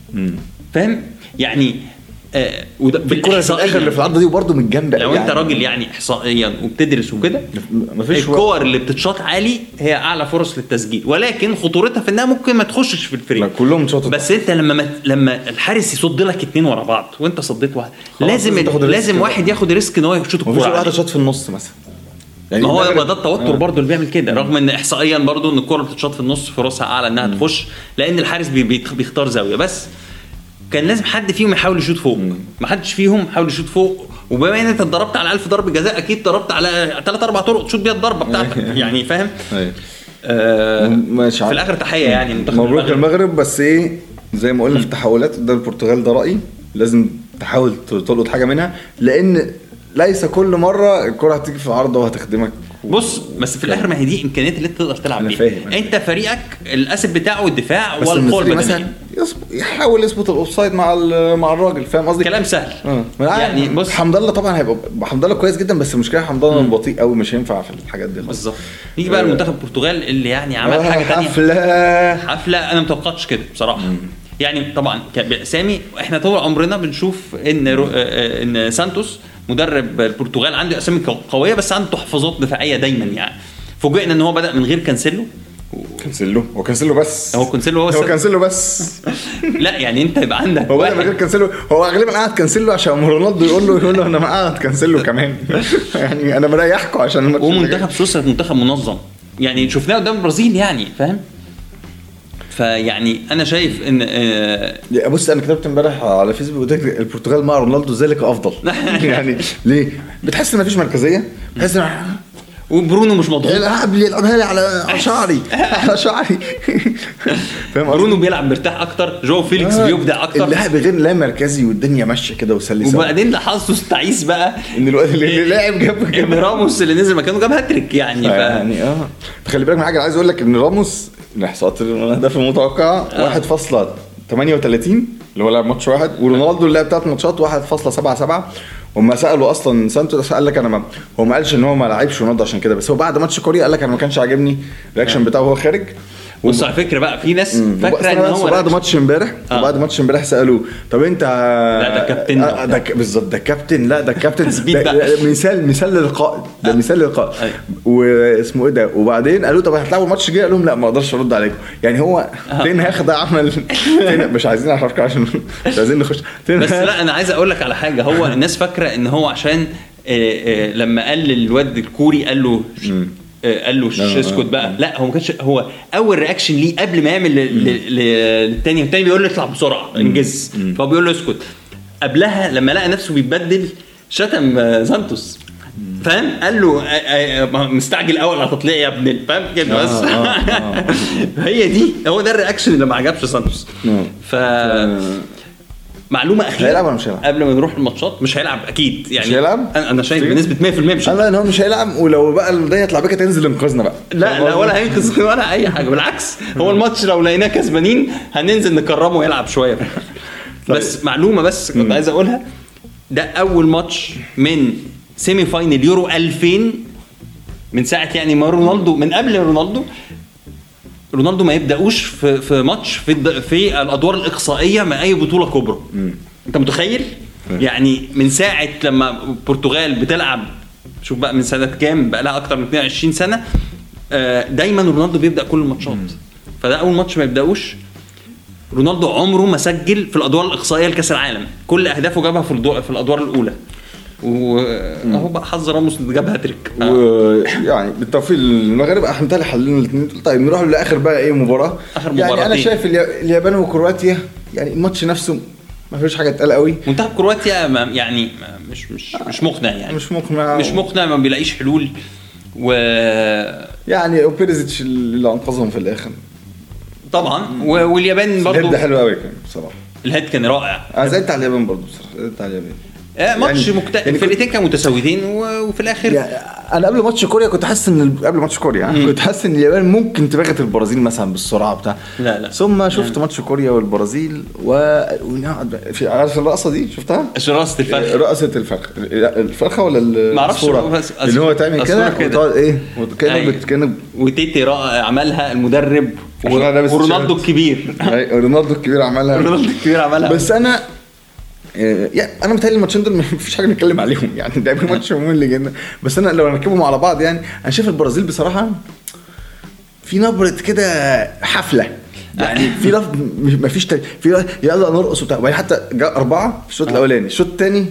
فاهم يعني آه وده الكره في بالإحصائية. الاخر اللي في العرضه دي وبرده من جنب لو انت راجل يعني احصائيا وبتدرس وكده مفيش الكور اللي بتتشاط عالي هي اعلى فرص للتسجيل ولكن خطورتها في انها ممكن ما تخشش في الفريق لا، كلهم شاطوا. بس انت لما مت... لما الحارس يصد لك اتنين ورا بعض وانت صديت واحد خلاص، لازم لازم تاخد لازم الريسك واحد بقى. ياخد ريسك ان هو يشوط مفيش الكوره واحده عليه. شاط في النص مثلا يعني ما هو المغرب- يبقى ده التوتر آه. برضه اللي بيعمل كده رغم ان احصائيا برضه ان الكوره بتتشاط في النص فرصها اعلى انها تخش لان الحارس بي- بيت- بيختار زاويه بس كان لازم حد فيهم يحاول يشوط فوق ما حدش فيهم حاول يشوط فوق وبما ان انت اتضربت على 1000 ضربه جزاء اكيد ضربت على ثلاث اربع طرق تشوط بيها الضربه بتاعتك يعني فاهم أيوة. آه ماشي في عارف. الاخر تحيه يعني منتخب مبروك المغرب. المغرب بس ايه زي ما قلنا في التحولات قدام البرتغال ده رايي لازم تحاول تلقط حاجه منها لان ليس كل مره الكره هتيجي في العارضه وهتخدمك بص بس في الاخر ما هي دي الامكانيات اللي انت تقدر تلعب أنا بيها فاهم، أنا انت فريقك الاسد بتاعه الدفاع بس والقوه المصري مثلا البدنيه يظبط- يحاول يظبط الاوفسايد مع ال- مع الراجل فاهم قصدي؟ كلام سهل اه يعني يعني بص حمد الله طبعا هيبقى حمد الله كويس جدا بس المشكله حمد الله بطيء قوي مش هينفع في الحاجات دي خالص بالظبط نيجي بقى آه. المنتخب البرتغال اللي يعني عمل آه، حاجه تانية حفله حفله انا متوقعتش كده بصراحه يعني طبعا ك- بالاسامي احنا طول عمرنا بنشوف ان رو... آه، آه، ان سانتوس مدرب البرتغال عنده اسامي قو- قويه بس عنده تحفظات دفاعيه دايما يعني فوجئنا ان هو بدا من غير كانسيلو كانسيلو هو كانسيلو بس هو كانسيلو هو هو السبب. كانسيلو بس لا يعني انت يبقى عندك هو بدأ من غير واحد كانسيلو هو غالبا قعد كانسيلو عشان رونالدو يقول له يقول له انا مقعد كانسيلو كمان يعني انا مريحكم عشان الماتش اللي جاي. ومنتخب سويسرا منتخب منظم يعني شفناه قدام البرازيل يعني فاهم فيعني انا شايف ان آه، يا بص انا كتبت امبارح على فيسبوك قلت لك البرتغال مع رونالدو ذلك افضل يعني ليه؟ بتحس ان مفيش مركزيه بتحس ان وبرونو مش مضغوط العب لي العبها لي على على شعري على شعري فاهم قصدي؟ برونو بيلعب مرتاح اكتر جو فيليكس آه، بيبدع اكتر اللاعب غير لا مركزي والدنيا ماشيه كده وسلسه وبعدين لاحظته التعيس بقى ان الواد اللي لاعب جاب ان جاب راموس اللي نزل مكانه جاب هاتريك يعني ف... يعني اه خلي بالك من حاجه عايز اقول لك ان راموس الاحصاءات الاهداف المتوقعه آه. 1.38 اللي هو لعب ماتش واحد ورونالدو اللي لعب ثلاث ماتشات 1.77 وما سالوا اصلا سانتوس قال لك انا ما هو ما قالش ان هو ما لعبش رونالدو عشان كده بس هو بعد ماتش كوريا قال لك انا ما كانش عاجبني الرياكشن بتاعه وهو خارج بص على فكره بقى في ناس مم. فاكره وبقى- ان هو بعد ماتش امبارح آه. وبعد ماتش امبارح سالوه طب انت لا، ده كابتن آه، ده ك- بالظبط ده كابتن لا ده كابتن تثبيت ده- بقى. ده مثال مثال للقائد ده مثال للقائد أيوة. واسمه ايه ده وبعدين قالوا طب هتلعبوا الماتش الجاي قال لهم لا ما اقدرش ارد عليكم يعني هو تين هاخ ده عمل تين مش عايزين اعرفك عشان مش عايزين نخش تين بس هاخ- لا انا عايز اقول لك على حاجه هو الناس فاكره ان هو عشان آه، آه، لما قال للواد الكوري قال له آه، قال له ش- آه، اسكت آه، بقى لا هو ما كانش هو اول رياكشن ليه قبل ما يعمل ل- ل- ل- للتاني التاني بيقول له اطلع بسرعه انجز فهو بيقول له اسكت قبلها لما لقى نفسه بيتبدل شتم آه، سانتوس فاهم قال له آه، آه، آه، مستعجل اول على تطليع يا ابن ال- فاهم كده آه، بس آه، آه. هي دي هو ده الرياكشن اللي ما عجبش سانتوس آه. ف معلومه اخيره هيلعب ولا مش هيلعب؟ قبل ما نروح الماتشات مش هيلعب اكيد يعني مش هيلعب؟ انا أنا شايف بنسبه 100% مش انا ان هو مش هيلعب ولو بقى الدنيا يطلع بيك تنزل انقاذنا بقى لا لا ولا هينقذ ولا اي حاجه بالعكس هو الماتش لو لقيناه كسبانين هننزل نكرمه ويلعب شويه بس معلومه بس كنت عايز اقولها ده اول ماتش من سيمي فاينل يورو 2000 من ساعه يعني ما رونالدو من قبل رونالدو رونالدو ما يبداوش في في ماتش في الد- في الادوار الاقصائيه من اي بطوله كبرى انت متخيل يعني من ساعه لما البرتغال بتلعب شوف بقى من سنه كام بقى لها اكتر من 22 سنه آه، دايما رونالدو بيبدا كل الماتشات فده اول ماتش ما يبداوش رونالدو عمره ما سجل في الادوار الاقصائيه لكاس العالم كل اهدافه جابها في الدو- في الادوار الاولى واهو بقى حظ راموس اللي جاب هاتريك ويعني بالتوفيق للمغرب احنا متهيألي حللنا الاثنين طيب نروح لاخر بقى ايه مباراه آخر يعني انا مباراتين. شايف اليا- اليابان وكرواتيا يعني الماتش نفسه ما فيش حاجه اتقال قوي منتخب كرواتيا ما- يعني ما- مش مش مش مقنع يعني مش مقنع مش مقنع ما بيلاقيش حلول و يعني بيريزيتش اللي انقذهم في الاخر طبعا و- واليابان برضو الهيد حلو قوي كان بصراحه الهيد كان رائع انا زعلت على اليابان برضه بصراحه زعلت على اليابان آه، ماتش يعني- مكت... يعني كنت- الفرقتين كانوا متساويين و- وفي الاخر يعني انا قبل ماتش كوريا كنت حاسس ان ال- قبل ماتش كوريا يعني كنت حاسس ان اليابان ممكن تباغت البرازيل مثلا بالسرعه بتاع لا، لا. ثم شفت ماتش كوريا والبرازيل و ونقعد بقى- في عارف الرقصه دي شفتها؟ شراسه الفرق رقصة الفرخ الفرخة ولا ال- معرفش العصفورة؟ بس- اللي هو تعمل كده عصفورة كده. وتقعد ايه وكانه أيوة. بت- كانه وتيتي رائع عملها المدرب عشان أنا لابس ورونالدو تيشيرت. الكبير أيوة، رونالدو الكبير عملها رونالدو الكبير عملها بس انا آه، يعني انا متهيألي الماتشين دول مفيش حاجه نتكلم عليهم يعني ده ماتش ممل جدا بس انا لو هنركبهم على بعض يعني انا شايف البرازيل بصراحه في نبره كده حفله يعني في لف مفيش تاني في يلا نرقص وبتاع وبعدين حتى جاء اربعه في الشوط الاولاني الشوط الثاني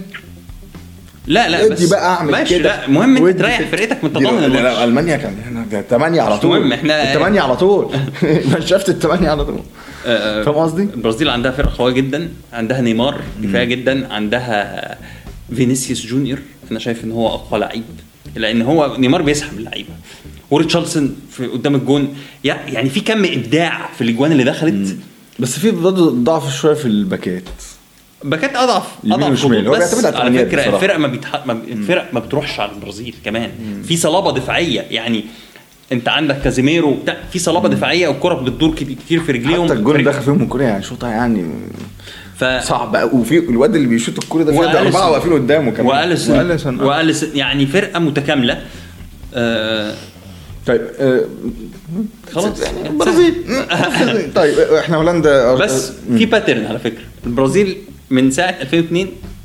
لا لا ادي بس بقى اعمل ماشي كده لا المهم انت وادي تريح كده. فرقتك من دي- تضامن لا، لا، الماتش المانيا كان هنا ده 8 على مش طول مهم، احنا- 8 على طول ما شفت الثمانية على طول آه، فاهم قصدي؟ البرازيل عندها فرقه قويه جدا عندها نيمار كفايه جدا عندها فينيسيوس جونيور انا شايف ان هو اقوى لعيب لان هو نيمار بيسحب اللعيبه وريتشاردسون في قدام الجون يع- يعني في كم ابداع في الاجوان اللي دخلت بس في برضه ضعف شويه في الباكات باكات اضعف يمين اضعف وشمال. خطوط، هو بس بيعتمد على على التمانيات فكره بصراحة. الفرق ما بيتح... ما ب... الفرق ما بتروحش على البرازيل كمان في صلابه دفاعيه يعني انت عندك كازيميرو بتاع في صلابه دفاعيه والكره بتدور كت- كتير في رجليهم حتى الجول في اللي رج- دخل فيهم من كوريا يعني شوطها يعني ف... صعب قوي وفي الواد اللي بيشوط الكوره ده في وأليسون. اربعه واقفين قدامه كمان واليسون واليسون آه. واليسون يعني فرقه متكامله آه طيب آه، خلاص يعني البرازيل طيب آه، احنا هولندا بس في باترن على فكره البرازيل من ساعه 2002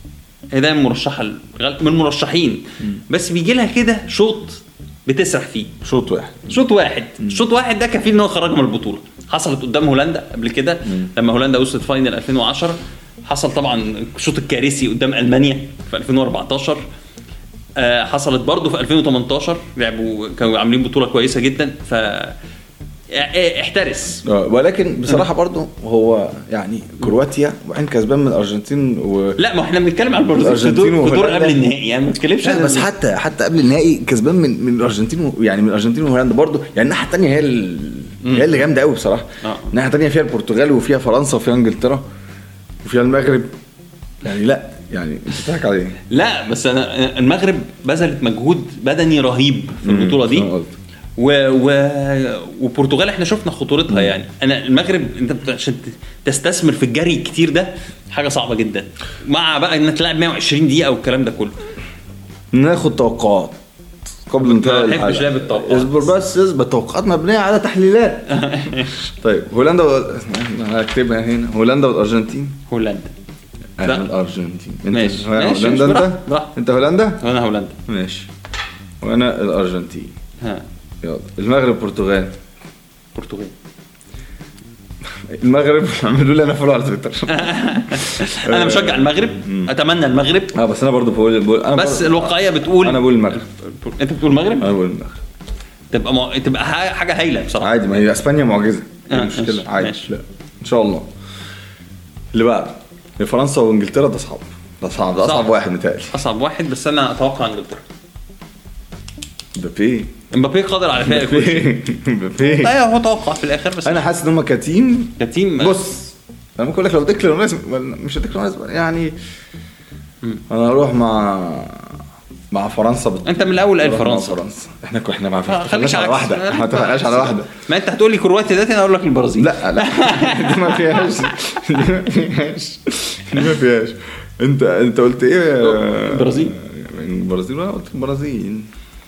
هي دايما مرشحه الغل- من المرشحين بس بيجي لها كده شوط بتسرح فيه شوط واحد شوط واحد شوط واحد ده كفيل ان هو خرجها من البطوله حصلت قدام هولندا قبل كده لما هولندا وصلت فاينل 2010 حصل طبعا الشوط الكارثي قدام المانيا في 2014 آه، حصلت برضه في 2018 لعبوا كانوا عاملين بطوله كويسه جدا ف اه- احترس آه، ولكن بصراحه برضو هو يعني كرواتيا وبعدين كسبان من الارجنتين و لا ما احنا بنتكلم على البرازيل في الأرجنتين دور, في دور وهولندا. قبل النهائي يعني ما بنتكلمش لا عن- بس حتى حتى قبل النهائي كسبان من من الارجنتين و- يعني من الارجنتين وهولندا برضو يعني الناحيه الثانيه هي ال... هي اللي جامده قوي بصراحه آه. الناحيه الثانيه فيها البرتغال وفيها فرنسا وفيها انجلترا وفيها المغرب يعني لا يعني انت بتضحك على ايه؟ لا بس انا المغرب بذلت مجهود بدني رهيب في مم، البطوله دي فاهم قصدك. و... و... وبرتغال احنا شفنا خطورتها يعني انا المغرب انت بت- عشان ت- تستثمر في الجري الكتير ده حاجه صعبه جدا مع بقى انك تلعب 120 دقيقه والكلام ده كله ناخد توقعات قبل انتهاء ما بحبش الحلقة. لعب التوقعات. اصبر بس اصبر توقعات مبنيه على تحليلات طيب هولندا و... انا هكتبها هنا هولندا والارجنتين هولندا انا لا. الارجنتين انت ماشي. هولندا ماشي، انت براحتك، براحتك. انت هولندا وانا هولندا ماشي وانا الارجنتين ها يلا المغرب برتغال برتغال المغرب عملوا لي انا فولو على تويتر انا مشجع المغرب اتمنى المغرب اه بس انا برضو بقول, بقول انا بس برضو الواقعيه بتقول انا بقول المغرب انت بتقول المغرب انا بقول المغرب تبقى مو... تبقى ح- حاجه هايله بصراحه عادي ما هي اسبانيا معجزه آه، آه مشكله ماشي، عادي ماشي. لا ان شاء الله اللي بعد فرنسا وانجلترا ده صعب ده صعب ده اصعب صعب. واحد متهيألي اصعب واحد بس انا اتوقع انجلترا مبابي امبابي قادر على فعل كل شيء مبابي لا هو توقع في الاخر بس انا حاسس ان هم كتيم كتيم بص انا ممكن اقول لك لو ديكلان رايس ولا مش ديكلان رايس يعني انا هروح مع مع فرنسا بت... انت من الاول قايل هروح مع فرنسا فرنسا احنا كو- احنا ما خليك اتفقناش على عكس. واحده احنا ما اتفقناش على واحده ما انت هتقول لي كرواتيا دلوقتي انا اقول لك البرازيل لا لا دي ما فيهاش دي ما فيهاش دي ما فيهاش انت انت قلت ايه البرازيل. البرازيل وانا قلت البرازيل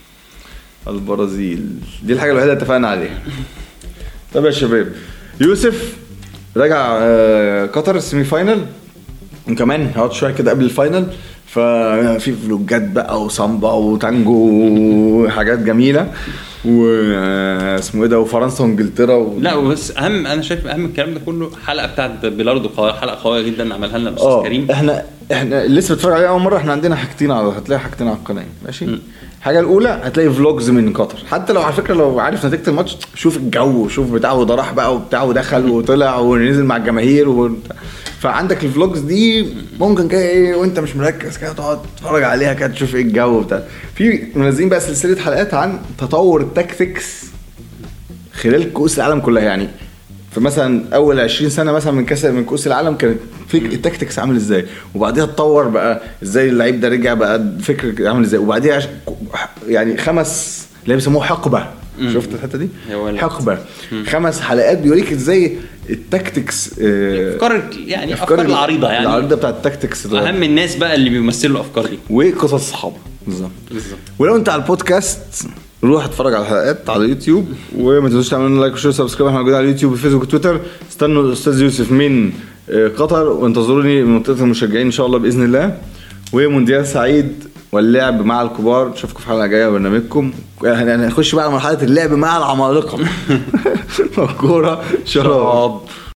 البرازيل دي الحاجه الوحيده اللي اتفقنا عليها طب يا شباب يوسف رجع آه، قطر السيمي فاينل وكمان هقعد شويه كده قبل الفاينل ففي فلوجات بقى وسامبا وتانجو وحاجات جميله واسمه ايه ده وفرنسا وانجلترا و... لا بس اهم انا شايف اهم الكلام ده كله حلقه بتاعت بيلاردو قوية حلقه قويه جدا عملها لنا الاستاذ اه كريم احنا احنا لسه بتفرج عليها اول مره احنا عندنا حاجتين على هتلاقي حاجتين على القناه ماشي الحاجه الاولى هتلاقي فلوجز من قطر حتى لو على فكره لو عارف نتيجه الماتش شوف الجو شوف بتاعه وده راح بقى وبتاع ودخل وطلع ونزل مع الجماهير و... فعندك الفلوجز دي ممكن كده ايه وانت مش مركز كده تقعد تتفرج عليها كده تشوف ايه الجو بتاع في منزلين بقى سلسله حلقات عن تطور التاكتكس خلال كؤوس العالم كلها يعني في مثلا اول 20 سنه مثلا من كاس من كؤوس العالم كانت فكر التكتكس عامل ازاي وبعديها اتطور بقى ازاي اللعيب ده رجع بقى فكر عامل ازاي وبعديها عش- يعني خمس اللي بيسموه حقبه شفت الحته دي يا ولد. حقبه خمس حلقات بيوريك ازاي التكتكس آه، افكار يعني افكار العريضه يعني العريضه بتاعت التكتكس ده اهم الناس بقى اللي بيمثلوا الافكار دي وقصص اصحابه بالظبط بالظبط ولو انت على البودكاست روح اتفرج على الحلقات على اليوتيوب وما تنسوش تعملوا لايك وشير وسبسكرايب احنا موجودين على اليوتيوب وفيسبوك وتويتر استنوا الاستاذ يوسف من آه، قطر وانتظروني من منطقه المشجعين ان شاء الله باذن الله ومونديال سعيد واللعب مع الكبار نشوفكم في حلقه جايه من برنامجكم يعني هنخش بقى على مرحله اللعب مع العمالقه الكوره شراب شراب